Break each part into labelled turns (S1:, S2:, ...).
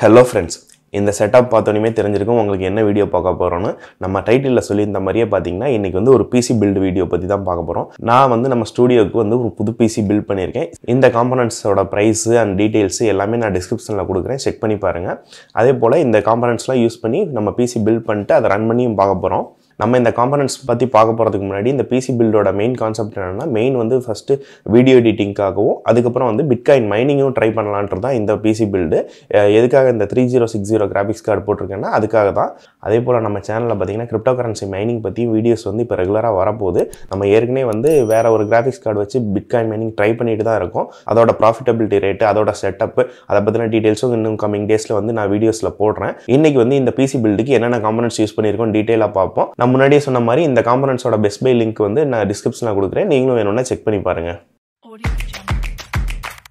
S1: Hello friends இந்த setup பார்த்தோன்னே தெரிஞ்சிருக்கும் உங்களுக்கு என்ன வீடியோ பார்க்க போகிறோன்னு நம்ம டைட்டிலில் சொல்லியிருந்த மாதிரியே பார்த்தீங்கன்னா இன்றைக்கி வந்து ஒரு பிசி பில்டு வீடியோ பற்றி தான் பார்க்க போகிறோம் நான் வந்து நம்ம ஸ்டூடியோவுக்கு வந்து ஒரு புது பிசி பில்ட் பண்ணியிருக்கேன் இந்த காம்பனண்ட்ஸோட ப்ரைஸு அண்ட் டீட்டெயில்ஸ் எல்லாமே நான் டிஸ்கிரிப்ஷனில் கொடுக்குறேன் செக் பண்ணி பாருங்கள் அதே போல் இந்த காம்பனண்ட்ஸ்லாம் யூஸ் பண்ணி நம்ம பிசி பில்ட் பண்ணிட்டு அதை ரன் பண்ணியும் பார்க்க போகிறோம் நம்ம இந்த காம்பனண்ட்ஸ் பற்றி பார்க்க போகிறதுக்கு முன்னாடி இந்த பிசி பில்டோட மெயின் கான்செப்ட் என்னென்னா மெயின் வந்து ஃபஸ்ட்டு வீடியோ எடிட்டிங்காகவும் அதுக்கப்புறம் வந்து பிட்காயின் மைனிங்கும் ட்ரை பண்ணலான்றது தான் இந்த பிசி பில்டு எதுக்காக இந்த three zero six zero graphics card போட்டிருக்கேன்னா அதுக்காக தான் அதே போல் நம்ம சேனலில் பார்த்தீங்கன்னா கிரிப்டோ கரன்சி மைனிங் பற்றி வீடியோஸ் வந்து இப்போ ரெகுலராக வரப்போகுது நம்ம ஏற்கனவே வந்து வேற ஒரு கிராஃபிக்ஸ் கார்டு வச்சு பிட்காயின் மைனிங் ட்ரை பண்ணிட்டு தான் இருக்கோம் அதோட ப்ராஃபிட்டபிலிட்டி ரேட்டு அதோட செட்டப் அதை பற்றின டீட்டெயில்ஸும் இன்னும் கமிங் டேஸில் வந்து நான் வீடியோஸில் போடுறேன் இன்னைக்கு வந்து இந்த பிசி பில்டுக்கு என்னென்ன காம்பனன்ட்ஸ் யூஸ் பண்ணியிருக்கோம் டீட்டெயிலாக பார்ப்போம் நான் முன்னாடியே சொன்ன மாதிரி இந்த காம்பனன்ட்ஸோட பெஸ்ட் பை லிங்க் வந்து நான் டிஸ்கிரிப்ஷனில் கொடுக்குறேன் நீங்களும் வேணும்னா செக் பண்ணி பாருங்கள்
S2: Audio Jungle.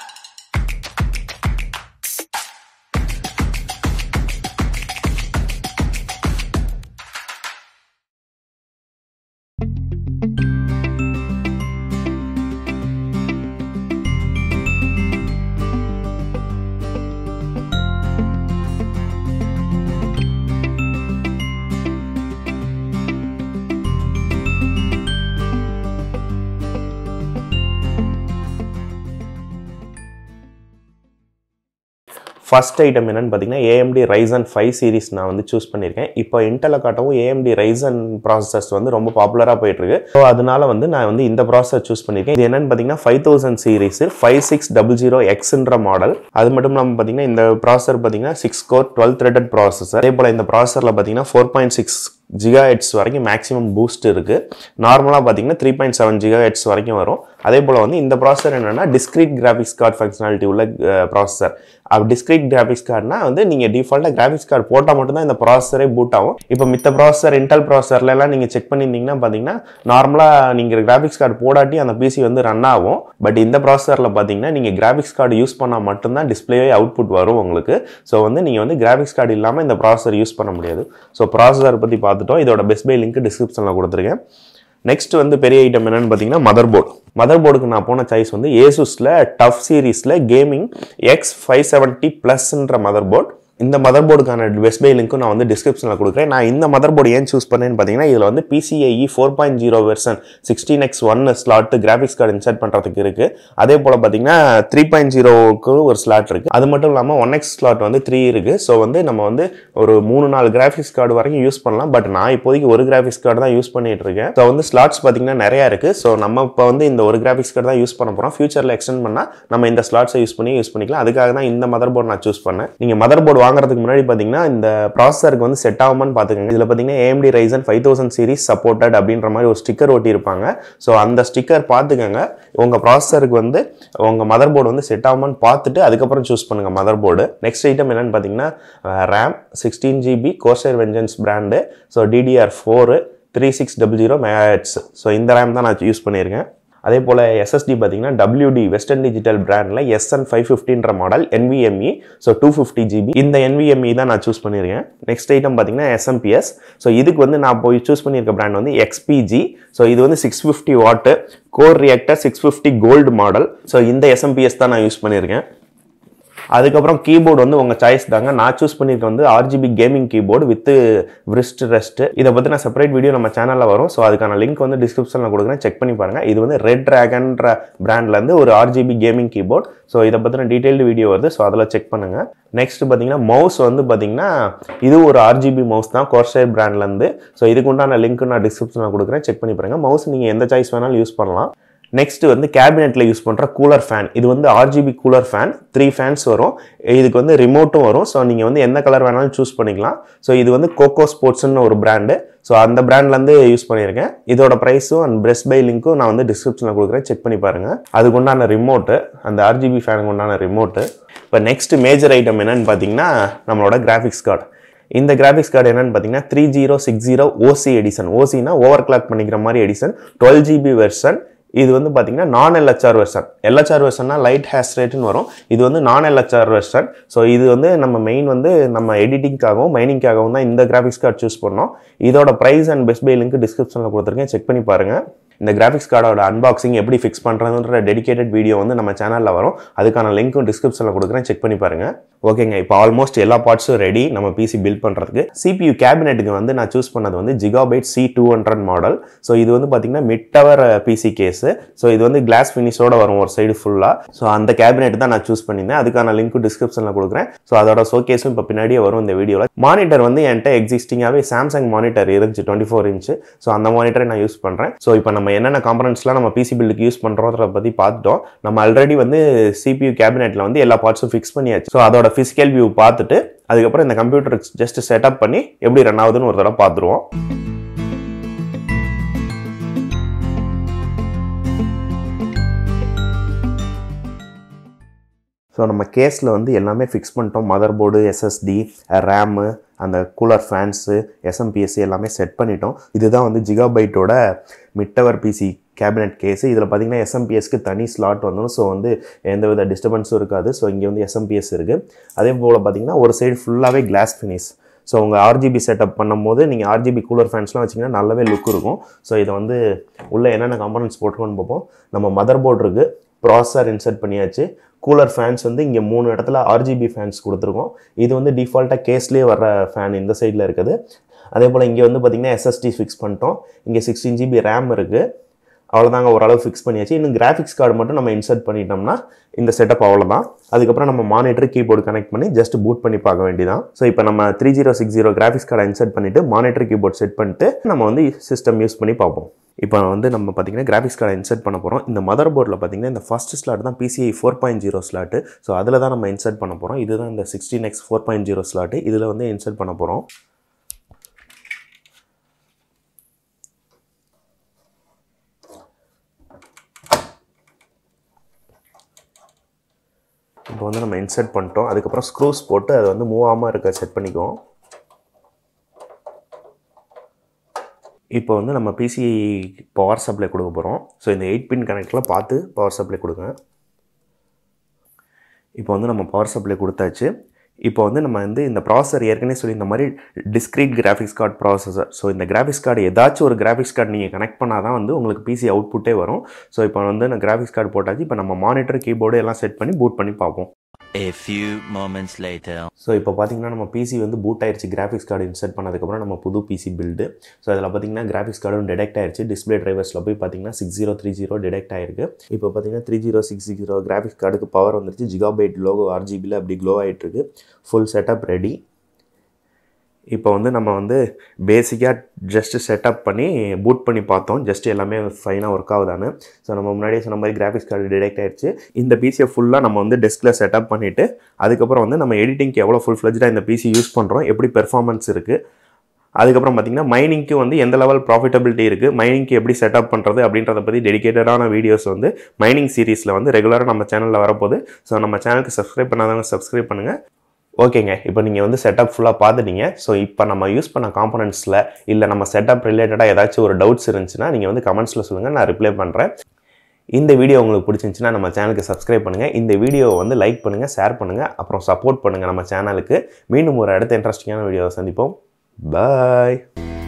S1: ஃபர்ஸ்ட் ஐட்டம் என்னன்னு பார்த்தீங்கன்னா ஏஎம்டி ரைசன் ஃபைவ் சீரிஸ் நான் வந்து சூஸ் பண்ணியிருக்கேன் இப்போ இன்டெலை காட்டவும் ஏஎம்டி ரைசன் ப்ராசஸர்ஸ் வந்து ரொம்ப பாப்புலராக போயிட்டுருக்கு ஸோ அதனால வந்து நான் வந்து இந்த ப்ராசஸர் சூஸ் பண்ணியிருக்கேன் இது என்னன்னு பார்த்தீங்கன்னா five thousand series five six double zero எக்ஸ்ன்ற மாடல் அது மட்டும் இல்லாமல் பார்த்தீங்கன்னா இந்த ப்ராசஸர் பார்த்தீங்கன்னா six core dual threaded processor அதே போல் இந்த ப்ராசஸரில் பார்த்தீங்கன்னா four point six gigahertz வரைக்கும் மேக்ஸிமம் பூஸ்ட் இருக்குது நார்மலாக பார்த்தீங்கன்னா three point seven gigahertz வரைக்கும் வரும் அதே போல் வந்து இந்த ப்ராசஸர் என்னென்னா டிஸ்கிரீட் கிராஃபிக்ஸ் கார்டு ஃபங்க்ஷனாலிட்டி உள்ள ப்ராசஸர் அப்போ டிஸ்கிரீட் கிராஃபிக்ஸ் கார்டுனா வந்து நீங்கள் டிஃபால்ட்டாக கிராஃபிக்ஸ் கார்டு போட்டால் மட்டும்தான் இந்த ப்ராசஸரே பூட் ஆகும் இப்போ மித்த ப்ராசஸர் இன்டெல் ப்ராசஸர்லாம் நீங்கள் செக் பண்ணியிருந்தீங்கன்னா பார்த்தீங்கன்னா நார்மலாக நீங்கள் கிராஃபிக்ஸ் கார்டு போடாட்டி அந்த பிசி வந்து ரன் ஆகும் பட் இந்த ப்ராசஸரில் பார்த்தீங்கன்னா நீங்கள் கிராஃபிக்ஸ் கார்டு யூஸ் பண்ணால் மட்டும்தான் டிஸ்பிளேவே அவுட்புட் வரும் உங்களுக்கு ஸோ வந்து நீங்கள் வந்து கிராஃபிக்ஸ் கார்டு இல்லாமல் இந்த ப்ராசஸர் யூஸ் பண்ண முடியாது ஸோ ப்ராசஸர் பற்றி பார்த்துட்டோம் இதோட பெஸ்ட் பை லிங்க் டிஸ்கிரிப்ஷனில் கொடுத்துருக்கேன் நெக்ஸ்ட் வந்து பெரிய ஐட்டம் என்னன்னு பார்த்தீங்கன்னா மதர் போர்டு மதர் போர்டுக்கு நான் போன சாய்ஸ் வந்து ஏசுஸில் டஃப் சீரீஸில் கேமிங் எக்ஸ் ஃபைவ் செவன்ட்டி ப்ளஸ்ன்ற மதர் போர்டு இந்த மதர் போர்டுக்கான பெஸ்ட் பை லிங்க்கும் நான் வந்து டிஸ்கிரிப்ஷனில் கொடுக்குறேன் நான் இந்த மதர் போர்டு ஏன் சூஸ் பண்ணேன்னு பார்த்தீங்கன்னா இதில் வந்து PCIe four point zero version sixteen x one slot graphics card insert பண்ணுறதுக்கு இருக்குது அதே போல் பார்த்தீங்கன்னா த்ரீ பாயிண்ட் ஜீரோவுக்கு ஒரு ஸ்லாட் இருக்குது அது மட்டும் இல்லாமல் ஒன் எக்ஸ் ஸ்லாட் வந்து த்ரீ இருக்குது ஸோ வந்து நம்ம வந்து ஒரு மூணு நாலு கிராஃபிக்ஸ் கார்டு வரைக்கும் யூஸ் பண்ணலாம் பட் நான் இப்போதைக்கு ஒரு கிராஃபிக்ஸ் கார்டு தான் யூஸ் பண்ணிட்டு இருக்கேன் ஸோ வந்து ஸ்லாட்ஸ் பார்த்தீங்கன்னா நிறையா இருக்குது ஸோ நம்ம இப்போ வந்து இந்த ஒரு கிராஃபிக்ஸ் கார்டு தான் யூஸ் பண்ண போகிறோம் ஃபியூச்சரில் எக்ஸ்டெண்ட் பண்ணால் நம்ம இந்த ஸ்லாட்ஸை யூஸ் பண்ணி யூஸ் பண்ணிக்கலாம் அதுக்காக தான் இந்த மதர் போர்டு நான் சூஸ் பண்ணேன் நீங்கள் மதர் போர்டு வாங்குறதுக்கு முன்னாடி பார்த்தீங்கன்னா இந்த ப்ராசஸருக்கு வந்து செட் ஆகுமான்னு பார்த்துக்கோங்க இதில் பார்த்தீங்கன்னா AMD Ryzen five thousand series supported அப்படின்ற மாதிரி ஒரு ஸ்டிக்கர் ஒட்டியிருப்பாங்க ஸோ அந்த ஸ்டிக்கர் பார்த்துக்கோங்க உங்கள் ப்ராசஸருக்கு வந்து உங்கள் மதர் போர்டு வந்து செட் ஆகுமான்னு பார்த்துட்டு அதுக்கப்புறம் சூஸ் பண்ணுங்கள் மதர் போர்டு நெக்ஸ்ட் ஐட்டம் என்னன்னு பார்த்தீங்கன்னா RAM sixteen GB Corsair Vengeance brand so DDR four three six double zero megahertz so இந்த ரேம் தான் நான் யூஸ் பண்ணியிருக்கேன் அதே போல் எஸ்எஸ்டி பார்த்தீங்கன்னா WD வெஸ்டர்ன் டிஜிட்டல் பிராண்டில் எஸ்என் ஃபைவ் ஃபிஃப்டின்ற model NVMe so two fifty GB இந்த NVMe தான் நான் சூஸ் பண்ணியிருக்கேன் நெக்ஸ்ட் ஐட்டம் பார்த்தீங்கன்னா எஸ்எம்பிஎஸ் ஸோ இதுக்கு வந்து நான் போய் சூஸ் பண்ணியிருக்க பிராண்ட் வந்து எக்ஸ்பிஜி ஸோ இது வந்து six fifty watt core reactor six fifty gold model so இந்த எஸ்எம்பிஎஸ் தான் நான் யூஸ் பண்ணியிருக்கேன் அதுக்கப்புறம் கீபோர்டு வந்து உங்கள் சாய்ஸ் தாங்க நான் சூஸ் பண்ணியிருக்க வந்து RGB gaming keyboard with wrist rest இதை பற்றி நான் செப்பரேட் வீடியோ நம்ம சேனலில் வரும் ஸோ அதுக்கான லிங்க் வந்து டிஸ்கிரிப்ஷனில் கொடுக்குறேன் செக் பண்ணி பாருங்கள் இது வந்து ரெட் ட்ராகன்ற பிராண்ட்லேருந்து ஒரு ஆர்ஜிபி கேமிங் கீபோர்ட் ஸோ இதை பற்றின டீட்டெயில்டு வீடியோ வருது ஸோ அதில் செக் பண்ணுங்கள் நெக்ஸ்ட் பார்த்தீங்கன்னா மவுஸ் வந்து பார்த்தீங்கன்னா இது ஒரு ஆர்ஜிபி மவுஸ் தான் கோர்சேர் பிராண்ட்லேருந்து ஸோ இதுக்கு உண்டான லிங்க் நான் டிஸ்கிரிப்ஷனில் கொடுக்குறேன் செக் பண்ணி பாருங்கள் மவுஸ் நீங்கள் எந்த சாய்ஸ் வேணாலும் யூஸ் பண்ணலாம் நெக்ஸ்ட் வந்து கேபினெட்டில் யூஸ் பண்ணுற கூலர் ஃபேன் இது வந்து RGB cooler fan three fans வரும் இதுக்கு வந்து ரிமோட்டும் வரும் ஸோ நீங்கள் வந்து எந்த கலர் வேணாலும் சூஸ் பண்ணிக்கலாம் ஸோ இது வந்து கோகோ ஸ்போர்ட்ஸ்னு ஒரு பிராண்டு ஸோ அந்த பிராண்ட்லேருந்து யூஸ் பண்ணியிருக்கேன் இதோட ப்ரைஸும் அண்ட் பெஸ்ட் பை லிங்க்கும் நான் வந்து டிஸ்கிரிப்ஷனில் கொடுக்குறேன் செக் பண்ணி பாருங்கள் அதுக்கு உண்டான ரிமோட்டு அந்த ஆர்ஜிபி ஃபேனுக்கு உண்டான ரிமோட்டு இப்போ நெக்ஸ்ட் மேஜர் ஐட்டம் என்னன்னு பார்த்தீங்கன்னா நம்மளோட கிராஃபிக்ஸ் கார்டு இந்த கிராஃபிக்ஸ் கார்டு என்னன்னு பார்த்தீங்கன்னா three zero six zero OC edition ஓசினா ஓவர் கிளாக் பண்ணிக்கிற மாதிரி எடிசன் டுவெல் ஜிபி வெர்ஷன் இது வந்து பார்த்தீங்கன்னா நான் எல்ஹெச்ஆர் வெர்ஷன் எல்ஹெச்ஆர் வெர்ஷன்னா லைட் ஹேஸ் ரேட்னு வரும் இது வந்து நான் எல்ஹெச்ஆர் வெர்ஷன் ஸோ இது வந்து நம்ம மெயின் வந்து நம்ம எடிட்டிங்காகவும் மைனிங்காகவும் தான் இந்த கிராஃபிக்ஸ் கார்டு சூஸ் பண்ணோம் இதோட price and best buy link டிஸ்கிரிப்ஷனில் கொடுத்துருக்கேன் செக் பண்ணி பாருங்கள் இந்த கிராஃபிக்ஸ் கார்டோட அன்பாக்சிங் எப்படி ஃபிக்ஸ் பண்ணுறதுன்ற டெடிகேட்டட் வீடியோ வந்து நம்ம சேனலில் வரும் அதுக்கான லிங்க்கும் டிஸ்கிரிப்ஷனில் கொடுக்குறேன் செக் பண்ணி பாருங்க ஓகேங்க இப்போ ஆல்மோஸ்ட் எல்லா பார்ட்ஸும் ரெடி நம்ம பிசி பில்ட் பண்ணுறதுக்கு சிபியூ கேபினெட்டுக்கு வந்து நான் சூஸ் பண்ணது வந்து Gigabyte C two hundred model so இது வந்து பார்த்தீங்கன்னா mid tower PC case so இது வந்து கிளாஸ் ஃபினிஷோட வரும் ஒரு சைடு ஃபுல்லாக ஸோ அந்த கேபினெட் தான் நான் சூஸ் பண்ணியிருந்தேன் அதுக்கான லிங்க்கும் டிஸ்கிரிப்ஷனில் கொடுக்குறேன் ஸோ அதோட ஷோகேஸும் இப்போ பின்னாடியே வரும் இந்த வீடியோவில் மானிட்டர் வந்து என்கிட்ட எக்ஸிஸ்டிங்காகவே சாம்சங் மானிட்டர் இருந்துச்சு டுவெண்ட்டி ஃபோர் இன்ச்சு ஸோ அந்த மானிட்டரை நான் யூஸ் பண்ணுறேன் ஸோ இப்போ நம்ம என்னென்ன காம்பனன்ட்ஸ்லாம் நம்ம பிசி பில்லுக்கு யூஸ் பண்ணுறோன்றத பற்றி பார்த்துட்டோம் நம்ம ஆல்ரெடி வந்து சிபியூ கேபினெட்டில் வந்து எல்லா பார்ட்ஸும் ஃபிக்ஸ் பண்ணியாச்சு ஸோ அதோட ஃபிசிக்கல் வியூ பார்த்துட்டு அதுக்கப்புறம் இந்த கம்ப்யூட்டர் ஜஸ்ட் செட்டப் பண்ணி எப்படி ரன் ஆகுதுன்னு ஒரு தடவை பார்த்துருவோம் ஸோ நம்ம கேஸில் வந்து எல்லாமே ஃபிக்ஸ் பண்ணிட்டோம் மதர் போர்டு எஸ்எஸ்டி ரேமு அந்த கூலர் ஃபேன்ஸு எஸ்எம்பிஎஸ்சி எல்லாமே செட் பண்ணிட்டோம் இதுதான் வந்து ஜிகாபைட்டோட மிட்டவர் பிசி கேபினெட் கேஸு இதில் பார்த்தீங்கன்னா எஸ்எம்பிஎஸ்க்கு தனி ஸ்லாட் வந்துடும் ஸோ வந்து எந்த வித டிஸ்டர்பன்ஸும் இருக்காது ஸோ இங்கே வந்து எஸ்எம்பிஎஸ் இருக்குது அதே போல் பார்த்தீங்கன்னா ஒரு சைடு ஃபுல்லாகவே கிளாஸ் ஃபினிஷ் ஸோ உங்கள் ஆர்ஜிபி செட்டப் பண்ணும்போது நீங்கள் ஆர்ஜிபி கூலர் ஃபேன்ஸ்லாம் வச்சிங்கன்னா நல்லாவே லுக் இருக்கும் ஸோ இதை வந்து உள்ளே என்னென்ன காம்பனன்ட்ஸ் போட்டுருக்கோன்னு பார்ப்போம் நம்ம மதர் போர்டு இருக்குது ப்ராசஸர் இன்சர்ட் பண்ணியாச்சு கூலர் ஃபேன்ஸ் வந்து இங்கே மூணு இடத்துல ஆர்ஜிபி ஃபேன்ஸ் கொடுத்துருக்கோம் இது வந்து டிஃபால்ட்டாக கேஸ்லேயே வர ஃபேன் இந்த சைடில் இருக்குது அதே போல் இங்கே வந்து பார்த்திங்கன்னா எஸ்எஸ்டி ஃபிக்ஸ் பண்ணிட்டோம் இங்கே சிக்ஸ்டீன் ஜிபி ரேம் இருக்குது அவ்வளோதாங்க ஓரளவு ஃபிக்ஸ் பண்ணியாச்சு இன்னும் கிராஃபிக்ஸ் கார்டு மட்டும் நம்ம இன்சர்ட் பண்ணிட்டோம்னா இந்த செட்டப் அவ்வளோதான் அதுக்கப்புறம் நம்ம மானிட்டர் கீபோர்டு கனெக்ட் பண்ணி ஜஸ்ட் பூட் பண்ணி பார்க்க வேண்டியதான் ஸோ இப்போ நம்ம three zero six zero graphics கார்டை இன்சர்ட் பண்ணிவிட்டு மானிட்டர் கீபோர்ட் செட் பண்ணிட்டு நம்ம வந்து சிஸ்டம் யூஸ் பண்ணி பார்ப்போம் இப்போ வந்து நம்ம பார்த்தீங்கன்னா கிராஃபிக்ஸ் கார்டை இன்சர்ட் பண்ண போகிறோம் இந்த மதர் போர்டில் பார்த்தீங்கன்னா இந்த ஃபஸ்ட் ஸ்லாட் தான் PCI four point zero slot so அதில் தான் நம்ம இன்சர்ட் பண்ண போகிறோம் இதுதான் இந்த sixteen x four point zero slot இதில் வந்து இன்சர்ட் பண்ண போகிறோம் இப்போ வந்து நம்ம இன்சர்ட் பண்ணிட்டோம் அதுக்கப்புறம் ஸ்க்ரூஸ் போட்டு அதை வந்து மூவ் ஆகாமல் இருக்க செட் பண்ணிக்குவோம் இப்போ வந்து நம்ம பிசி பவர் சப்ளை கொடுக்க போகிறோம் ஸோ இந்த எயிட் பின் கனெக்டில் பார்த்து பவர் சப்ளை கொடுங்க இப்போ வந்து நம்ம பவர் சப்ளை கொடுத்தாச்சு இப்போ வந்து நம்ம வந்து இந்த ப்ராசஸர் ஏற்கனவே சொல்லி இந்த மாதிரி discrete graphics card processor so இந்த கிராஃபிக்ஸ் கார்டு ஏதாச்சும் ஒரு கிராஃபிக்ஸ் கார்டு நீங்கள் கனெக்ட் பண்ணால் தான் வந்து உங்களுக்கு பிசி அவுட்புட்டே வரும் ஸோ இப்போ வந்து நான் கிராஃபிக்ஸ் கார்டு போட்டாச்சு இப்போ நம்ம மானிட்டர் கீபோர்டு எல்லாம் செட் பண்ணி பூட் பண்ணி பார்ப்போம்
S3: A few moments later.
S1: So இப்போ பார்த்தீங்கன்னா நம்ம பிசி வந்து பூட் ஆயிடுச்சு கிராஃபிக்ஸ் கார்டு இன்சர்ட் பண்ணதுக்கப்புறம் நம்ம புது பிசி பில்டு ஸோ அதில் பார்த்தீங்கன்னா கிராஃபிக்ஸ் கார்டும் டிடெக்ட் ஆயிடுச்சு டிஸ்பிளே டிரைவர்ஸில் போய் பார்த்தீங்கன்னா six zero three zero detect ஆயிருக்கு இப்போ பார்த்தீங்கன்னா three zero six zero graphics கார்டுக்கு பவர் வந்துருச்சு ஜிகாபைட் லோகோ ஆர்ஜிபியில் அப்படி க்ளோ ஆகிட்டு இருக்கு ஃபுல் செட்டப் ரெடி இப்போ வந்து நம்ம வந்து பேசிக்காக ஜஸ்ட் செட்டப் பண்ணி பூட் பண்ணி பார்த்தோம் ஜஸ்ட் எல்லாமே ஃபைனாக ஒர்க் ஆகுதான்னு ஸோ நம்ம முன்னாடியே சொன்ன மாதிரி கிராஃபிக்ஸ் கார்டு டிடெக்ட் ஆயிடுச்சு இந்த பிசியை ஃபுல்லாக நம்ம வந்து டெஸ்கில் செட்டப் பண்ணிவிட்டு அதுக்கப்புறம் வந்து நம்ம எடிட்டிங்க்கு எவ்வளோ ஃபுல் ஃப்ளெஜ்டாக இந்த பிசி யூஸ் பண்ணுறோம் எப்படி பெர்ஃபார்மன்ஸ் இருக்குது அதுக்கப்புறம் பார்த்தீங்கன்னா மைனிங்க்கு வந்து எந்த லெவல் ப்ராஃபிட்டபிலிட்டி இருக்குது மைனிங்க்கு எப்படி செட்டப் பண்ணுறது அப்படின்றத பற்றி டெடிகேட்டடான வீடியோஸ் வந்து மைனிங் சீரிஸில் வந்து ரெகுலராக நம்ம சேனலில் வரப்போகுது ஸோ நம்ம சேனலுக்கு சப்ஸ்கிரைப் பண்ணாதவங்க சப்ஸ்கிரைப் பண்ணுங்கள் ஓகேங்க இப்போ நீங்கள் வந்து செட்டப் ஃபுல்லாக பார்த்துட்டீங்க ஸோ இப்போ நம்ம யூஸ் பண்ண காம்பனன்ட்ஸில் இல்லை நம்ம செட்டப் ரிலேட்டடாக ஏதாச்சும் ஒரு டவுட்ஸ் இருந்துச்சுன்னா நீங்கள் வந்து கமெண்ட்ஸில் சொல்லுங்கள் நான் ரிப்ளை பண்ணுறேன் இந்த வீடியோ உங்களுக்கு பிடிச்சிருந்துச்சுன்னா நம்ம சேனலுக்கு சப்ஸ்கிரைப் பண்ணுங்கள் இந்த வீடியோவை வந்து லைக் பண்ணுங்கள் ஷேர் பண்ணுங்கள் அப்புறம் சப்போர்ட் பண்ணுங்கள் நம்ம சேனலுக்கு மீண்டும் ஒரு அடுத்த இன்ட்ரெஸ்டிங்கான வீடியோவை சந்திப்போம் பாய்